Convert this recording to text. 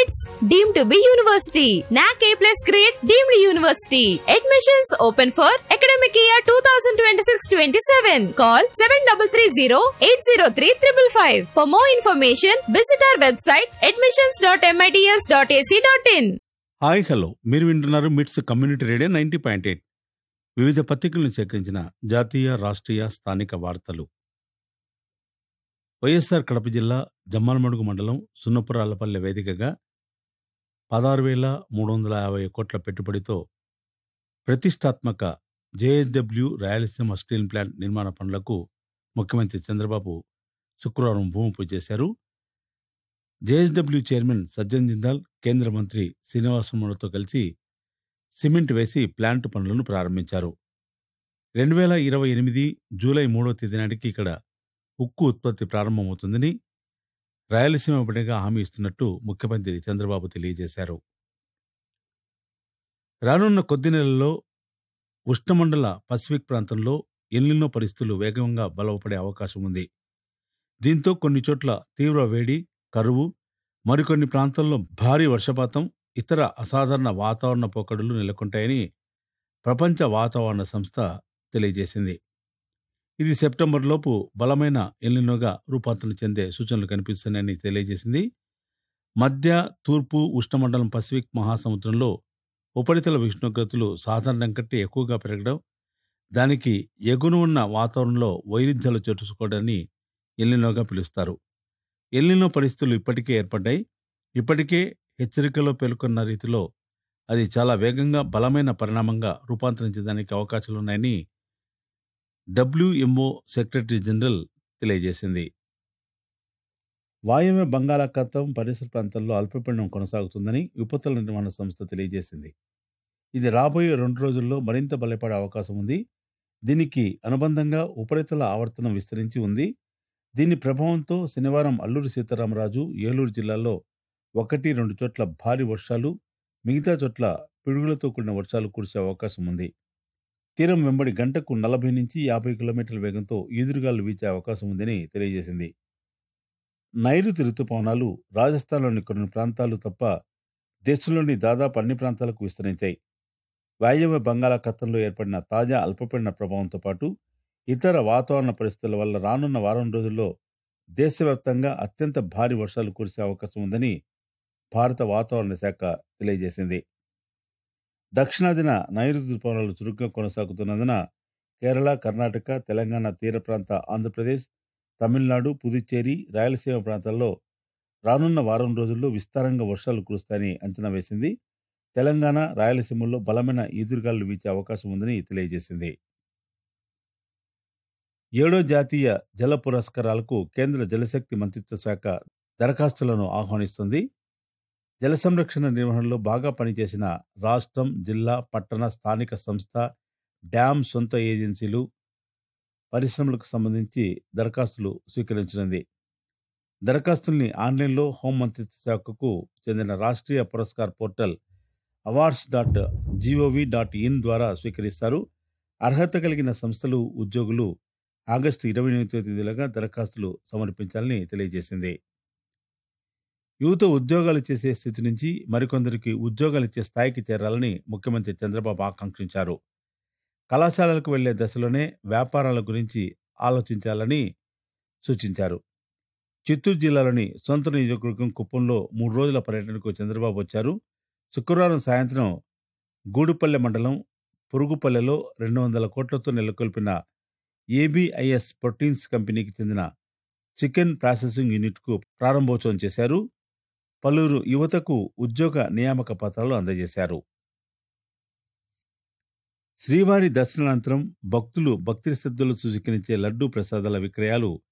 MITS deemed to be university. NAC A plus grade deemed university. Admissions open for academic year 2026-27. Call 7330-803-555. For more information, visit our website admissions.mits.ac.in. Hi hello మీరు వింటున్నారు MITS community radio ninety point eight వివిధ పత్రికలను సేకరించిన జాతీయ రాష్ట్రీయ స్థానిక వార్తలు వైఎస్ఆర్ కడప జిల్లా జమ్మలమడుగు మండలం సున్నపురాలపల్లె వేదికగా పదహారు వేల మూడు వందల యాభై కోట్ల పెట్టుబడితో ప్రతిష్టాత్మక జేఎస్డబ్ల్యూ రాయలసీమ స్టీల్ ప్లాంట్ నిర్మాణ పనులకు ముఖ్యమంత్రి చంద్రబాబు శుక్రవారం భూమి పూజ చేశారు జేఎస్డబ్ల్యూ చైర్మన్ సజ్జన్ జిందాల్ కేంద్ర మంత్రి శ్రీనివాసములతో కలిసి సిమెంట్ వేసి ప్లాంట్ పనులను ప్రారంభించారు రెండు వేల ఇరవై ఎనిమిది జూలై మూడో తేదీ నాటికి ఇక్కడ ఉక్కు ఉత్పత్తి ప్రారంభమవుతుందని రాయలసీమ బిడ్డగా హామీ ఇస్తున్నట్టు ముఖ్యమంత్రి చంద్రబాబు తెలియజేశారు రానున్న కొద్ది నెలల్లో ఉష్ణమండల పసిఫిక్ ప్రాంతంలో ఎల్నినో పరిస్థితులు వేగంగా బలపడే అవకాశం ఉంది దీంతో కొన్ని చోట్ల తీవ్ర వేడి కరువు మరికొన్ని ప్రాంతాల్లో భారీ వర్షపాతం ఇతర అసాధారణ వాతావరణ పోకడలు నెలకొంటాయని ప్రపంచ వాతావరణ సంస్థ తెలియజేసింది ఇది సెప్టెంబర్లోపు బలమైన ఎల్నినోగా రూపాంతరం చెందే సూచనలు కనిపిస్తున్నాయని తెలియజేసింది మధ్య తూర్పు ఉష్ణమండలం పసిఫిక్ మహాసముద్రంలో ఉపరితల ఉష్ణోగ్రతలు సాధారణం కంటే ఎక్కువగా పెరగడం దానికి ఎగున ఉన్న వాతావరణంలో వైరుధ్యాలు చేర్చుకోవడాన్ని ఎల్నినోగా పిలుస్తారు ఎల్నినో పరిస్థితులు ఇప్పటికే ఏర్పడ్డాయి ఇప్పటికే హెచ్చరికలో పేర్కొన్న రీతిలో అది చాలా వేగంగా బలమైన పరిణామంగా రూపాంతరం చెందడానికి అవకాశాలున్నాయని డబ్ల్యూఎంఓ సెక్రటరీ జనరల్ తెలియజేసింది వాయవ్య బంగాళాఖాతం పరిసర ప్రాంతాల్లో అల్పపీడనం కొనసాగుతుందని విపత్తుల నిర్వహణ సంస్థ తెలియజేసింది ఇది రాబోయే రెండు రోజుల్లో మరింత బలపడే అవకాశం ఉంది దీనికి అనుబంధంగా ఉపరితల ఆవర్తనం విస్తరించి ఉంది దీని ప్రభావంతో శనివారం అల్లూరి సీతారామరాజు ఏలూరు జిల్లాల్లో ఒకటి రెండు చోట్ల భారీ వర్షాలు మిగతా చోట్ల పిడుగులతో కూడిన వర్షాలు కురిసే అవకాశం ఉంది తీరం వెంబడి గంటకు నలభై నుంచి యాభై కిలోమీటర్ల వేగంతో ఈదురుగాలు వీచే అవకాశం ఉందని తెలియజేసింది నైరుతి రుతుపవనాలు రాజస్థాన్లోని కొన్ని ప్రాంతాలు తప్ప దేశంలోని దాదాపు అన్ని ప్రాంతాలకు విస్తరించాయి వాయవ్య బంగాళాఖాతంలో ఏర్పడిన తాజా అల్పపీడన ప్రభావంతో పాటు ఇతర వాతావరణ పరిస్థితుల వల్ల రానున్న వారం రోజుల్లో దేశవ్యాప్తంగా అత్యంత భారీ వర్షాలు కురిసే అవకాశం ఉందని భారత వాతావరణ శాఖ తెలియజేసింది దక్షిణాదిన నైరుతి ఋతుపవనాలు చురుగ్గా కొనసాగుతున్నందున కేరళ కర్ణాటక తెలంగాణ తీర ప్రాంత ఆంధ్రప్రదేశ్ తమిళనాడు పుదుచ్చేరి రాయలసీమ ప్రాంతాల్లో రానున్న వారం రోజుల్లో విస్తారంగా వర్షాలు కురుస్తాయని అంచనా వేసింది తెలంగాణ రాయలసీమల్లో బలమైన ఈదురుగాలు వీచే అవకాశం ఉందని తెలియజేసింది ఏడో జాతీయ జల పురస్కారాలకు కేంద్ర జలశక్తి మంత్రిత్వ శాఖ దరఖాస్తులను ఆహ్వానిస్తుంది జల సంరక్షణ నిర్వహణలో బాగా పనిచేసిన రాష్ట్రం జిల్లా పట్టణ స్థానిక సంస్థ డ్యామ్ సొంత ఏజెన్సీలు పరిశ్రమలకు సంబంధించి దరఖాస్తులు స్వీకరించనుంది దరఖాస్తుల్ని ఆన్లైన్లో హోం మంత్రిత్వ శాఖకు చెందిన Rashtriya Puraskar portal awards dot gov dot in ద్వారా స్వీకరిస్తారు అర్హత కలిగిన సంస్థలు ఉద్యోగులు ఆగస్టు ఇరవై ఎనిమిదో తేదీలుగా దరఖాస్తులు సమర్పించాలని తెలియజేసింది యువత ఉద్యోగాలు చేసే స్థితి నుంచి మరికొందరికి ఉద్యోగాలు ఇచ్చే స్థాయికి చేరాలని ముఖ్యమంత్రి చంద్రబాబు ఆకాంక్షించారు కళాశాలలకు వెళ్లే దశలోనే వ్యాపారాల గురించి ఆలోచించాలని సూచించారు చిత్తూరు జిల్లాలోని సొంత నియోజకవర్గం కుప్పంలో మూడు రోజుల పర్యటనకు చంద్రబాబు వచ్చారు శుక్రవారం సాయంత్రం గూడుపల్లె మండలం పురుగుపల్లెలో రెండు వందల కోట్లతో నెలకొల్పిన ఏబిఐఎస్ ప్రోటీన్స్ కంపెనీకి చెందిన చికెన్ ప్రాసెసింగ్ యూనిట్కు ప్రారంభోత్సవం చేశారు పలువురు యువతకు ఉద్యోగ నియామక పత్రాలు అందజేశారు శ్రీవారి దర్శనానంతరం భక్తులు భక్తి శ్రద్ధలు సూచికరించే లడ్డూ ప్రసాదాల విక్రయాలు